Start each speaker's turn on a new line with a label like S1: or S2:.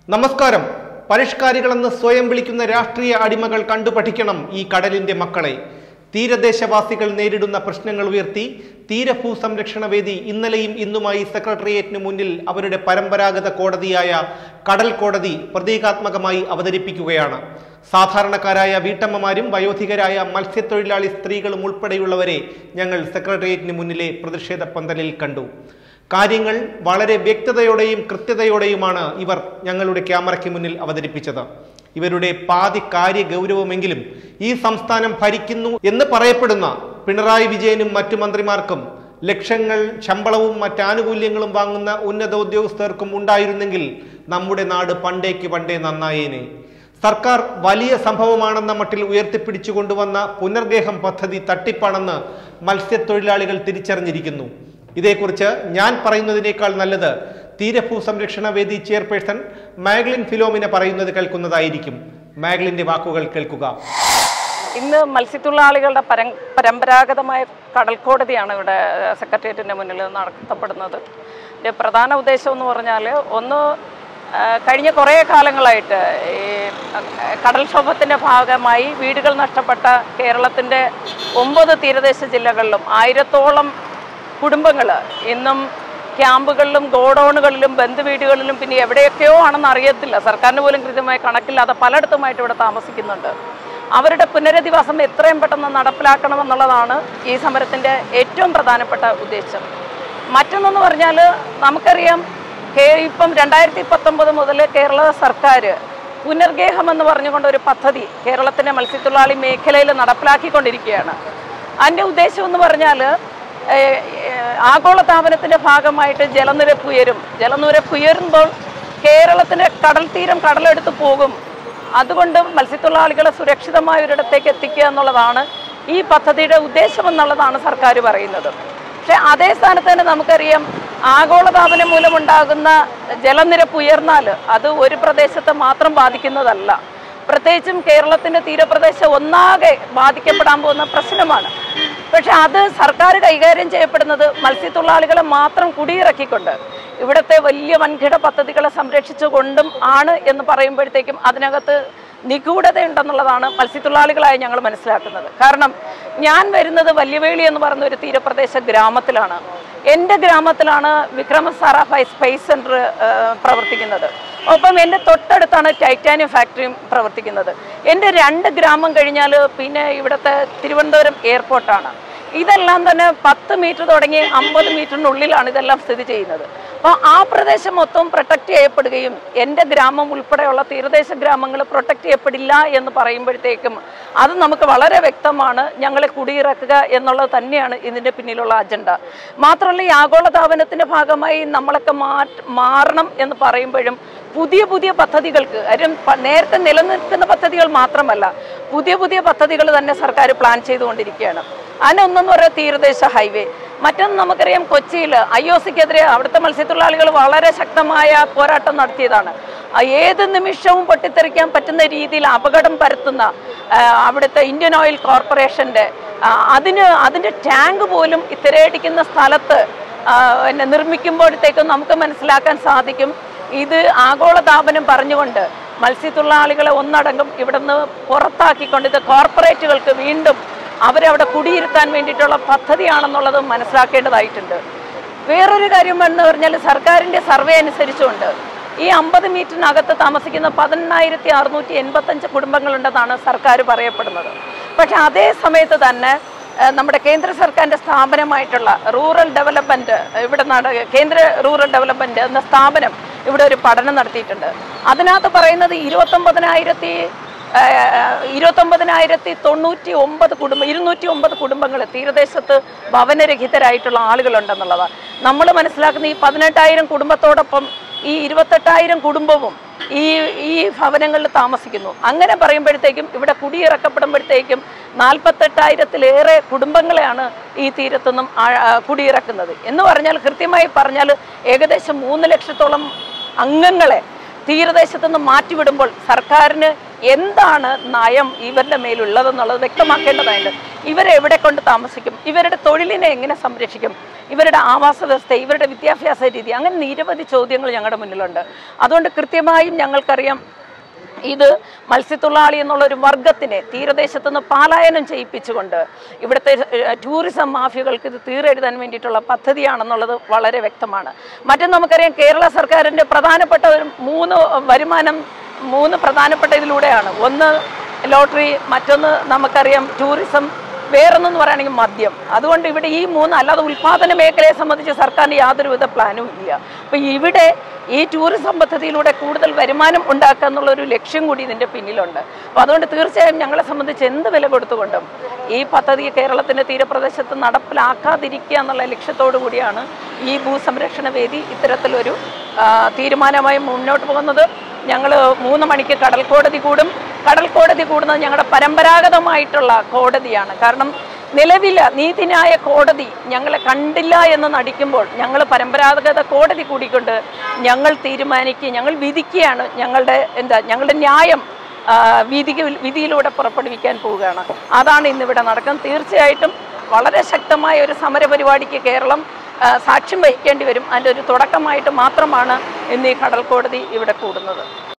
S1: നമസ്കാരം പരിഷ്കാരികളെന്ന് സ്വയം വിളിക്കുന്ന രാഷ്ട്രീയ അടിമകൾ കണ്ടുപഠിക്കണം ഈ കടലിന്റെ മക്കളെ തീരദേശവാസികൾ നേരിടുന്ന പ്രശ്നങ്ങൾ ഉയർത്തി തീരഭൂ സംരക്ഷണ വേദി ഇന്നലെയും ഇന്നുമായി സെക്രട്ടേറിയറ്റിന് മുന്നിൽ അവരുടെ പരമ്പരാഗത കോടതിയായ കടൽ കോടതി പ്രതീകാത്മകമായി അവതരിപ്പിക്കുകയാണ് സാധാരണക്കാരായ വീട്ടമ്മമാരും വയോധികരായ മത്സ്യത്തൊഴിലാളി സ്ത്രീകളും ഉൾപ്പെടെയുള്ളവരെ ഞങ്ങൾ സെക്രട്ടേറിയറ്റിന് മുന്നിലെ പ്രതിഷേധ പന്തലിൽ കണ്ടു കാര്യങ്ങൾ വളരെ വ്യക്തതയോടെയും കൃത്യതയോടെയുമാണ് ഇവർ ഞങ്ങളുടെ ക്യാമറയ്ക്ക് മുന്നിൽ അവതരിപ്പിച്ചത് ഇവരുടെ പാതി കാര്യ ഗൗരവമെങ്കിലും ഈ സംസ്ഥാനം ഭരിക്കുന്നു എന്ന് പറയപ്പെടുന്ന പിണറായി വിജയനും മറ്റു മന്ത്രിമാർക്കും ലക്ഷങ്ങൾ ശമ്പളവും മറ്റാനുകൂല്യങ്ങളും വാങ്ങുന്ന ഉന്നത ഉദ്യോഗസ്ഥർക്കും ഉണ്ടായിരുന്നെങ്കിൽ നമ്മുടെ നാട് പണ്ടേക്ക് പണ്ടേ നന്നായേനെ സർക്കാർ വലിയ സംഭവമാണെന്ന മട്ടിൽ ഉയർത്തിപ്പിടിച്ചു കൊണ്ടുവന്ന പുനർഗേഹം പദ്ധതി തട്ടിപ്പാണെന്ന് മത്സ്യത്തൊഴിലാളികൾ തിരിച്ചറിഞ്ഞിരിക്കുന്നു ഇതേക്കുറിച്ച് ഞാൻ പറയുന്നതിനേക്കാൾ നല്ലത് തീരഭൂ സംരക്ഷണ വേദി ചെയർപേഴ്സൺ മാഗ്ലിൻ ഫിലോമിന പറയുന്നത് കേൾക്കുന്നതായിരിക്കും മാഗ്ലിന്റെ വാക്കുകൾ കേൾക്കുക
S2: ഇന്ന് മത്സ്യത്തൊഴിലാളികളുടെ പരം പരമ്പരാഗതമായ കടൽ കോടതിയാണ് ഇവിടെ സെക്രട്ടേറിയറ്റിൻ്റെ മുന്നിൽ നടത്തപ്പെടുന്നത് ഇതിൻ്റെ പ്രധാന ഉദ്ദേശം എന്ന് പറഞ്ഞാൽ ഒന്ന് ആ, കഴിഞ്ഞ കുറേ കാലങ്ങളായിട്ട് ഈ കടൽക്ഷോഭത്തിൻ്റെ ഭാഗമായി വീടുകൾ നഷ്ടപ്പെട്ട കേരളത്തിൻ്റെ ഒമ്പത് തീരദേശ ജില്ലകളിലും ആയിരത്തോളം കുടുംബങ്ങൾ ഇന്നും ക്യാമ്പുകളിലും ഗോഡൗണുകളിലും ബന്ധുവീടുകളിലും പിന്നെ എവിടെയൊക്കെയോ ആണെന്ന് അറിയത്തില്ല സർക്കാരിന് പോലും കൃത്യമായി കണക്കില്ലാതെ പലയിടത്തുമായിട്ട് ഇവിടെ താമസിക്കുന്നുണ്ട് അവരുടെ പുനരധിവാസം എത്രയും പെട്ടെന്ന് നടപ്പിലാക്കണമെന്നുള്ളതാണ് ഈ സമരത്തിൻ്റെ ഏറ്റവും പ്രധാനപ്പെട്ട ഉദ്ദേശം മറ്റൊന്നെന്ന് പറഞ്ഞാൽ നമുക്കറിയാം കേ- ഇപ്പം രണ്ടായിരത്തി പത്തൊമ്പത് മുതൽ കേരള സർക്കാർ പുനർഗേഹം എന്ന് പറഞ്ഞുകൊണ്ട് ഒരു പദ്ധതി കേരളത്തിൻ്റെ മത്സ്യത്തൊഴിലാളി മേഖലയിൽ നടപ്പിലാക്കിക്കൊണ്ടിരിക്കുകയാണ് അതിൻ്റെ ഉദ്ദേശം എന്ന് പറഞ്ഞാൽ ഏഹ്, ഏഹ്, ആഗോളതാപനത്തിൻ്റെ ഭാഗമായിട്ട് ജലനിരപ്പ് ഉയരും ജലനിരപ്പ് ഉയരുമ്പോൾ കേരളത്തിൻ്റെ കടൽ തീരം കടലെടുത്ത് പോകും അതുകൊണ്ട് മത്സ്യത്തൊഴിലാളികളെ സുരക്ഷിതമായ ഒരിടത്തേക്ക് എത്തിക്കുക എന്നുള്ളതാണ് ഈ പദ്ധതിയുടെ ഉദ്ദേശം എന്നുള്ളതാണ് സർക്കാർ പറയുന്നത് പക്ഷേ അതേ സ്ഥാനത്ത് തന്നെ നമുക്കറിയാം ആഗോളതാപനം മൂലമുണ്ടാകുന്ന ജലനിരപ്പ് ഉയർന്നാൽ അത് ഒരു പ്രദേശത്തെ മാത്രം ബാധിക്കുന്നതല്ല പ്രത്യേകിച്ചും കേരളത്തിൻ്റെ തീരപ്രദേശം ഒന്നാകെ ബാധിക്കപ്പെടാൻ പോകുന്ന പ്രശ്നമാണ് പക്ഷെ അത് സർക്കാർ കൈകാര്യം ചെയ്യപ്പെടുന്നത് മത്സ്യത്തൊഴിലാളികളെ മാത്രം കുടിയിറക്കിക്കൊണ്ട് ഇവിടുത്തെ വലിയ വൻകിട പദ്ധതികളെ സംരക്ഷിച്ചുകൊണ്ടും ആണ് എന്ന് പറയുമ്പോഴത്തേക്കും അതിനകത്ത് നിഗൂഢതയുണ്ടെന്നുള്ളതാണ് മത്സ്യത്തൊഴിലാളികളായി ഞങ്ങൾ മനസ്സിലാക്കുന്നത് കാരണം ഞാൻ വരുന്നത് വല്യവേളി എന്ന് പറയുന്ന ഒരു തീരപ്രദേശ ഗ്രാമത്തിലാണ് എൻ്റെ ഗ്രാമത്തിലാണ് വിക്രമസാര സ്പേസ് സെൻറ്റർ പ്രവർത്തിക്കുന്നത് ഒപ്പം എൻ്റെ തൊട്ടടുത്താണ് ടൈറ്റാനിയം ഫാക്ടറിയും പ്രവർത്തിക്കുന്നത് എൻ്റെ രണ്ട് ഗ്രാമം കഴിഞ്ഞാൽ പിന്നെ ഇവിടുത്തെ തിരുവനന്തപുരം എയർപോർട്ടാണ് ഇതെല്ലാം തന്നെ പത്ത് മീറ്റർ തുടങ്ങി അമ്പത് മീറ്ററിനുള്ളിലാണ് ഇതെല്ലാം സ്ഥിതി ചെയ്യുന്നത് അപ്പോൾ ആ പ്രദേശം മൊത്തം പ്രൊട്ടക്റ്റ് ചെയ്യപ്പെടുകയും എൻ്റെ ഗ്രാമം ഉൾപ്പെടെയുള്ള തീരദേശ ഗ്രാമങ്ങൾ പ്രൊട്ടക്റ്റ് ചെയ്യപ്പെടില്ല എന്ന് പറയുമ്പോഴത്തേക്കും അത് നമുക്ക് വളരെ വ്യക്തമാണ് ഞങ്ങളെ കുടിയിറക്കുക എന്നുള്ളത് തന്നെയാണ് ഇതിൻ്റെ പിന്നിലുള്ള അജണ്ട മാത്രമല്ല ഈ ആഗോളതാപനത്തിൻ്റെ ഭാഗമായി നമ്മളൊക്കെ മാറ്റ മാറണം എന്ന് പറയുമ്പോഴും പുതിയ പുതിയ പദ്ധതികൾക്ക് കാര്യം പ- നേരത്തെ നിലനിൽക്കുന്ന പദ്ധതികൾ മാത്രമല്ല പുതിയ പുതിയ പദ്ധതികൾ തന്നെ സർക്കാർ പ്ലാൻ ചെയ്തുകൊണ്ടിരിക്കുകയാണ് അതിനൊന്നെന്ന് പറയുക തീരദേശ ഹൈവേ മറ്റൊന്ന് നമുക്കറിയാം കൊച്ചിയിൽ ഐ ഒ സിക്കെതിരെ അവിടുത്തെ മത്സ്യത്തൊഴിലാളികൾ വളരെ ശക്തമായ പോരാട്ടം നടത്തിയതാണ് ആ ഏത് നിമിഷവും പൊട്ടിത്തെറിക്കാൻ പറ്റുന്ന രീതിയിൽ അപകടം പരത്തുന്ന ആ, അവിടുത്തെ ഇന്ത്യൻ ഓയിൽ കോർപ്പറേഷൻ്റെ ആ, അതിന് അതിൻ്റെ ടാങ്ക് പോലും ഇത്തിരയടിക്കുന്ന സ്ഥലത്ത് ആ, പിന്നെ നിർമ്മിക്കുമ്പോഴത്തേക്കും നമുക്ക് മനസ്സിലാക്കാൻ സാധിക്കും ഇത് ആഗോളതാപനം പറഞ്ഞുകൊണ്ട് മത്സ്യത്തൊഴിലാളികളെ ഒന്നടങ്കം ഇവിടുന്ന് പുറത്താക്കിക്കൊണ്ട് ഇത് കോർപ്പറേറ്റുകൾക്ക് വീണ്ടും അവരെ അവിടെ കുടിയിരുത്താൻ വേണ്ടിയിട്ടുള്ള പദ്ധതിയാണെന്നുള്ളത് മനസ്സിലാക്കേണ്ടതായിട്ടുണ്ട് വേറൊരു കാര്യം എന്ന് പറഞ്ഞാൽ സർക്കാരിൻ്റെ സർവേ അനുസരിച്ചുകൊണ്ട് ഈ അമ്പത് മീറ്ററിനകത്ത് താമസിക്കുന്ന പതിനെണ്ണായിരത്തി അറുന്നൂറ്റി എൺപത്തഞ്ച് കുടുംബങ്ങളുണ്ടെന്നാണ് സർക്കാർ പറയപ്പെടുന്നത് പക്ഷെ അതേ സമയത്ത് തന്നെ ഏഹ്, നമ്മുടെ കേന്ദ്ര സർക്കാരിൻ്റെ സ്ഥാപനമായിട്ടുള്ള റൂറൽ ഡെവലപ്മെൻറ്റ് ഇവിടെ നട കേന്ദ്ര റൂറൽ ഡെവലപ്മെൻറ്റ് എന്ന സ്ഥാപനം ഇവിടെ ഒരു പഠനം നടത്തിയിട്ടുണ്ട് അതിനകത്ത് പറയുന്നത് ഇരുപത്തൊമ്പതിനായിരത്തി ഇരുപത്തൊമ്പതിനായിരത്തി തൊണ്ണൂറ്റി ഒമ്പത് കുടുംബം ഇരുന്നൂറ്റി ഒമ്പത് കുടുംബങ്ങൾ തീരദേശത്ത് ഭവനരഹിതരായിട്ടുള്ള ആളുകളുണ്ടെന്നുള്ളതാണ് നമ്മൾ മനസ്സിലാക്കുന്ന ഈ പതിനെട്ടായിരം കുടുംബത്തോടൊപ്പം ഈ ഇരുപത്തെട്ടായിരം കുടുംബവും ഈ ഈ ഭവനങ്ങളിൽ താമസിക്കുന്നു അങ്ങനെ പറയുമ്പോഴത്തേക്കും ഇവിടെ കുടിയിറക്കപ്പെടുമ്പോഴത്തേക്കും നാൽപ്പത്തെട്ടായിരത്തിലേറെ കുടുംബങ്ങളെയാണ് ഈ തീരത്തുനിന്നും ആ- ആ കുടിയിറക്കുന്നത് എന്ന് പറഞ്ഞാൽ കൃത്യമായി പറഞ്ഞാൽ ഏകദേശം മൂന്ന് ലക്ഷത്തോളം അംഗങ്ങളെ തീരദേശത്തു നിന്ന് മാറ്റിവിടുമ്പോൾ സർക്കാരിന് എന്താണ് നയം ഇവരുടെ മേലുള്ളതെന്നുള്ളത് വ്യക്തമാക്കേണ്ടതായിട്ട് ഇവരെ എവിടെ കൊണ്ട് താമസിക്കും ഇവരുടെ തൊഴിലിനെ എങ്ങനെ സംരക്ഷിക്കും ഇവരുടെ ആവാസ വ്യവസ്ഥ ഇവരുടെ വിദ്യാഭ്യാസ രീതി അങ്ങനെ നിരവധി ചോദ്യങ്ങൾ ഞങ്ങളുടെ മുന്നിലുണ്ട് അതുകൊണ്ട് കൃത്യമായും ഞങ്ങൾക്കറിയാം ഇത് മത്സ്യത്തൊഴിലാളി എന്നുള്ള ഒരു വർഗത്തിനെ തീരദേശത്തു നിന്ന് പാലായനം ചെയ്യിപ്പിച്ചുകൊണ്ട് ഇവിടുത്തെ ഏഹ്, ടൂറിസം മാഫിയകൾക്ക് ഇത് തീരെഴുതാൻ വേണ്ടിയിട്ടുള്ള പദ്ധതിയാണെന്നുള്ളത് വളരെ വ്യക്തമാണ് മറ്റും നമുക്കറിയാം കേരള സർക്കാരിൻ്റെ പ്രധാനപ്പെട്ട ഒരു മൂന്ന് വരുമാനം മൂന്ന് പ്രധാനപ്പെട്ട ഇതിലൂടെയാണ് ഒന്ന് ലോട്ടറി മറ്റൊന്ന് നമുക്കറിയാം ടൂറിസം വേറൊന്നെന്ന് പറയുകയാണെങ്കിൽ മദ്യം അതുകൊണ്ട് ഇവിടെ ഈ മൂന്ന് അല്ലാതെ ഉൽപ്പാദന മേഖലയെ സംബന്ധിച്ച് സർക്കാരിന് യാതൊരുവിധ പ്ലാനും ഇല്ല അപ്പം ഇവിടെ ഈ ടൂറിസം പദ്ധതിയിലൂടെ കൂടുതൽ വരുമാനം ഉണ്ടാക്കുക എന്നുള്ളൊരു ലക്ഷ്യം കൂടി ഇതിൻ്റെ പിന്നിലുണ്ട് അപ്പോൾ അതുകൊണ്ട് തീർച്ചയായും ഞങ്ങളെ സംബന്ധിച്ച് എന്ത് വില കൊടുത്തുകൊണ്ടും ഈ പദ്ധതി കേരളത്തിൻ്റെ തീരപ്രദേശത്ത് നടപ്പിലാക്കാതിരിക്കുക എന്നുള്ള ലക്ഷ്യത്തോടു കൂടിയാണ് ഈ ഭൂസംരക്ഷണ വേദി ഇത്തരത്തിലൊരു ആ, തീരുമാനമായി മുന്നോട്ട് പോകുന്നത് ഞങ്ങൾ മൂന്ന് മണിക്ക് കടൽ കോടതി കൂടും കടൽ കോടതി കൂടുന്നത് ഞങ്ങളുടെ പരമ്പരാഗതമായിട്ടുള്ള കോടതിയാണ് കാരണം നിലവിൽ നീതിന്യായ കോടതി ഞങ്ങളെ കണ്ടില്ല എന്ന് നടിക്കുമ്പോൾ ഞങ്ങൾ പരമ്പരാഗത കോടതി കൂടിക്കൊണ്ട് ഞങ്ങൾ തീരുമാനിക്കുക ഞങ്ങൾ വിധിക്കുകയാണ് ഞങ്ങളുടെ എന്താ ഞങ്ങളുടെ ന്യായം ആ, വിധി വിധിയിലൂടെ പുറപ്പെടുവിക്കാൻ പോവുകയാണ് അതാണ് ഇന്നിവിടെ നടക്കുന്നത് തീർച്ചയായിട്ടും വളരെ ശക്തമായ ഒരു സമരപരിപാടിക്ക് കേരളം ആ, സാക്ഷ്യം വഹിക്കേണ്ടി വരും അതിൻ്റെ ഒരു തുടക്കമായിട്ട് മാത്രമാണ് ഇന്ന് ഈ കടൽ കോടതി ഇവിടെ കൂടുന്നത്